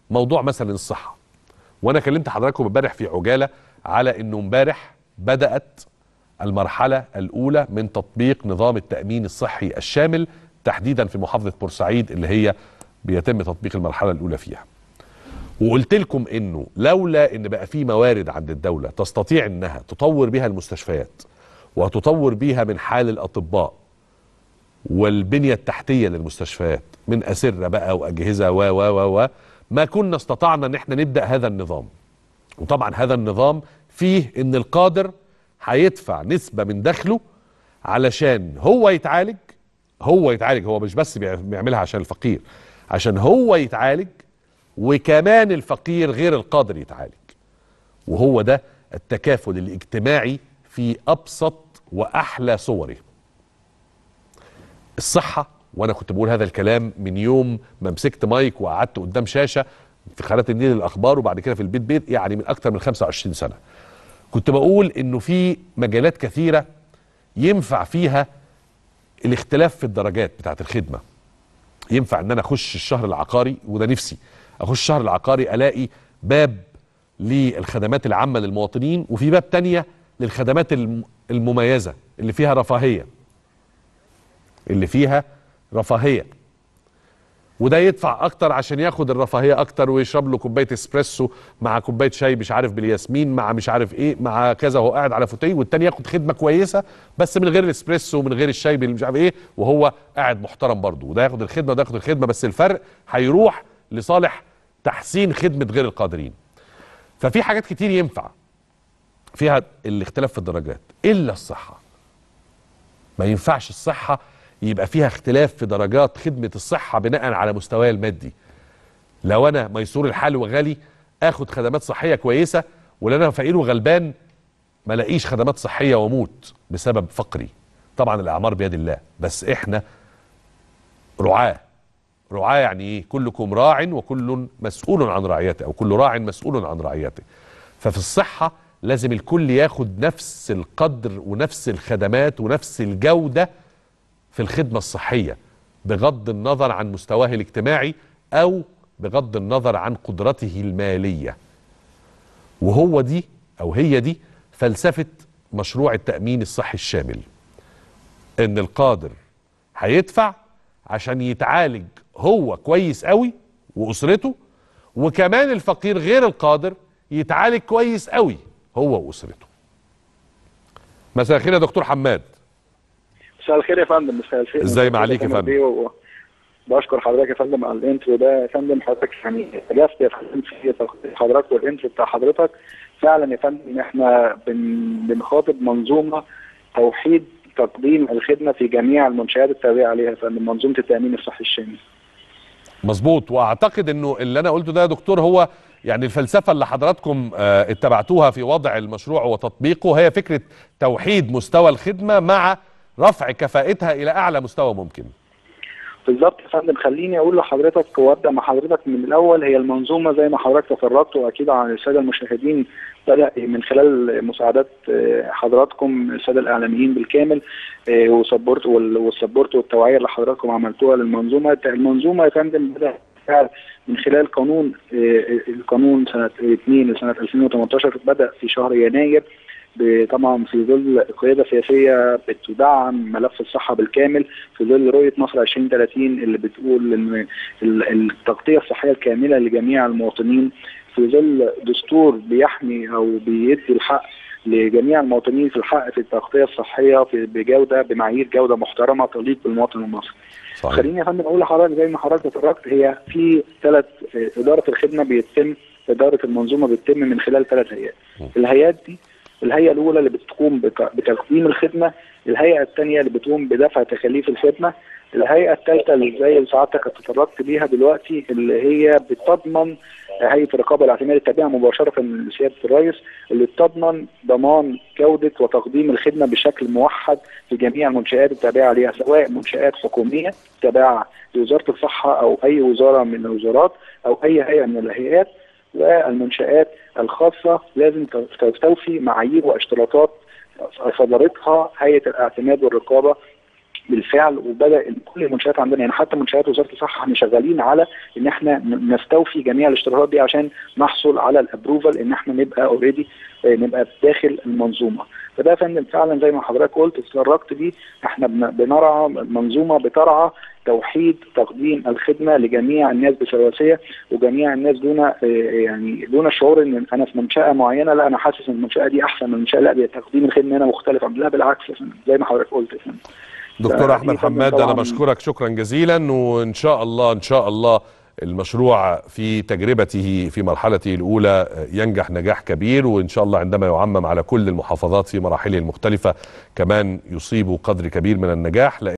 موضوع مثلا الصحه وانا كلمت حضراتكم امبارح في عجاله على انه امبارح بدات المرحله الاولى من تطبيق نظام التامين الصحي الشامل تحديدا في محافظه بورسعيد اللي هي بيتم تطبيق المرحله الاولى فيها وقلت لكم انه لولا ان بقى في موارد عند الدوله تستطيع انها تطور بها المستشفيات وتطور بيها من حال الاطباء والبنيه التحتيه للمستشفيات من اسره بقى واجهزه و و و و ما كنا استطعنا ان احنا نبدا هذا النظام وطبعا هذا النظام فيه ان القادر هيدفع نسبه من دخله علشان هو يتعالج هو يتعالج هو مش بس بيع- بيعملها عشان الفقير عشان هو يتعالج وكمان الفقير غير القادر يتعالج وهو ده التكافل الاجتماعي في ابسط واحلى صوره الصحه وانا كنت بقول هذا الكلام من يوم ما مسكت مايك وقعدت قدام شاشه في قناه النيل الاخبار وبعد كده في البيت بيت يعني من اكتر من 25 سنه كنت بقول انه في مجالات كثيره ينفع فيها الاختلاف في الدرجات بتاعت الخدمه ينفع ان انا اخش الشهر العقاري وده نفسي اخش الشهر العقاري الاقي باب للخدمات العامه للمواطنين وفي باب تانية للخدمات الم- المميزه اللي فيها رفاهيه اللي فيها رفاهيه وده يدفع اكتر عشان ياخد الرفاهيه اكتر ويشرب له كوبايه اسبريسو مع كوبايه شاي مش عارف بالياسمين مع مش عارف ايه مع كذا وهو قاعد على فوتيه والتاني ياخد خدمه كويسه بس من غير الاسبريسو ومن غير الشاي بال- مش عارف ايه وهو قاعد محترم برضه وده ياخد الخدمه وده ياخد الخدمه بس الفرق هيروح لصالح تحسين خدمه غير القادرين ففي حاجات كتير ينفع فيها الاختلاف في الدرجات الا الصحه ما ينفعش الصحه يبقى فيها اختلاف في درجات خدمه الصحه بناء على مستواي المادي لو انا ميسور الحال وغالي اخد خدمات صحيه كويسه ولو انا فقير وغلبان ما لاقيش خدمات صحيه واموت بسبب فقري طبعا الاعمار بيد الله بس احنا رعاه رعاه يعني ايه كلكم راع وكل مسؤول عن رعيته او كل راع مسؤول عن رعيته ففي الصحه لازم الكل ياخد نفس القدر ونفس الخدمات ونفس الجوده في الخدمه الصحيه بغض النظر عن مستواه الاجتماعي او بغض النظر عن قدرته الماليه وهو دي او هي دي فلسفه مشروع التامين الصحي الشامل ان القادر هيدفع عشان يتعالج هو كويس قوي واسرته وكمان الفقير غير القادر يتعالج كويس قوي هو واسرته مساء الخير يا دكتور حماد مساء الخير يا فندم مساء الخير ازاي معاليك يا فندم؟ بيه و- بشكر حضرتك يا فندم على الانترو ده يا فندم حضرتك يعني اجازت يا فندم في تغطية حضرتك والانترو بتاع حضرتك فعلا يا فندم احنا بن بنخاطب منظومه توحيد تقديم الخدمه في جميع المنشآت التابعه عليها يا فندم منظومه التامين الصحي الشامل مظبوط واعتقد انه اللي انا قلته ده يا دكتور هو يعني الفلسفه اللي حضراتكم آه، اتبعتوها في وضع المشروع وتطبيقه هي فكره توحيد مستوى الخدمه مع رفع كفاءتها الى اعلى مستوى ممكن بالظبط يا فندم خليني اقول لحضرتك وابدا مع حضرتك من الاول هي المنظومه زي ما حضرتك تفرجت واكيد عن الساده المشاهدين بدا من خلال مساعدات آه، حضراتكم الساده الاعلاميين بالكامل آه، وسبورت وال- والسبورت والتوعيه اللي حضراتكم عملتوها للمنظومه المنظومه يا فندم بدا بالفعل من خلال قانون آه، القانون سنه 2 لسنه 2018 بدا في شهر يناير ب- طبعا في ظل قياده سياسيه بتدعم ملف الصحه بالكامل في ظل رؤيه مصر 2030 اللي بتقول ان ال- التغطيه الصحيه الكامله لجميع المواطنين في ظل دستور بيحمي او بيدي الحق لجميع المواطنين في الحق في التغطيه الصحيه في بجوده بمعايير جوده محترمه تليق بالمواطن المصري. صحيح خليني يا فندم اقول لحضرتك زي ما حضرتك اتفرجت هي في ثلاث اداره الخدمه بيتم اداره المنظومه بيتم من خلال ثلاث هيئات. الهيئات دي الهيئه الاولى اللي بتقوم بت- بتقديم الخدمه، الهيئه الثانيه اللي بتقوم بدفع تكاليف الخدمه، الهيئه الثالثه اللي زي اللي سعادتك اتطرقت ليها دلوقتي اللي هي بتضمن هيئه الرقابه الاعتماد التابعه مباشره لسياده الرئيس اللي بتضمن ضمان جوده وتقديم الخدمه بشكل موحد في جميع المنشات التابعه ليها سواء منشات حكوميه تابعه لوزاره الصحه او اي وزاره من الوزارات او اي هيئه من الهيئات والمنشآت الخاصة لازم تستوفي معايير واشتراطات صدرتها هيئة الاعتماد والرقابة بالفعل وبدا كل المنشات عندنا يعني حتى منشات وزاره الصحه احنا شغالين على ان احنا نستوفي جميع الاشتراطات دي عشان نحصل على الابروفال ان احنا نبقى اوريدي نبقى داخل المنظومه فده يا فندم فعلا زي ما حضرتك قلت اتطرقت بيه احنا بنرعى منظومه بترعى توحيد تقديم الخدمه لجميع الناس بسواسيه وجميع الناس دون يعني دون الشعور ان انا في منشاه معينه لا انا حاسس ان المنشاه دي احسن من المنشاه لا تقديم الخدمه هنا مختلف لا بالعكس زي ما حضرتك قلت يا فندم دكتور احمد حماد انا بشكرك شكرا جزيلا وان شاء الله ان شاء الله المشروع في تجربته في مرحلته الاولى ينجح نجاح كبير وان شاء الله عندما يعمم على كل المحافظات في مراحله المختلفه كمان يصيب قدر كبير من النجاح